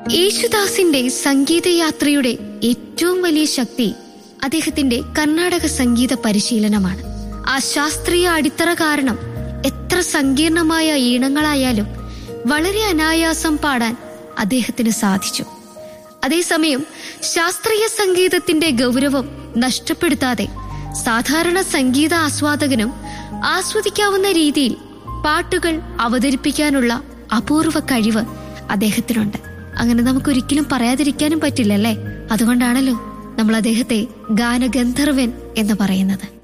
യേശുദാസിന്റെ സംഗീതയാത്രയുടെ ഏറ്റവും വലിയ ശക്തി അദ്ദേഹത്തിന്റെ കർണാടക സംഗീത പരിശീലനമാണ് ആ ശാസ്ത്രീയ അടിത്തറ കാരണം എത്ര സങ്കീർണമായ ഈണങ്ങളായാലും വളരെ അനായാസം പാടാൻ അദ്ദേഹത്തിന് സാധിച്ചു അതേസമയം ശാസ്ത്രീയ സംഗീതത്തിന്റെ ഗൗരവം നഷ്ടപ്പെടുത്താതെ സാധാരണ സംഗീത ആസ്വാദകനും ആസ്വദിക്കാവുന്ന രീതിയിൽ പാട്ടുകൾ അവതരിപ്പിക്കാനുള്ള അപൂർവ കഴിവ് അദ്ദേഹത്തിനുണ്ട് അങ്ങനെ നമുക്കൊരിക്കലും പറയാതിരിക്കാനും പറ്റില്ലല്ലേ അതുകൊണ്ടാണല്ലോ നമ്മൾ അദ്ദേഹത്തെ ഗാനഗന്ധർവൻ എന്ന് പറയുന്നത്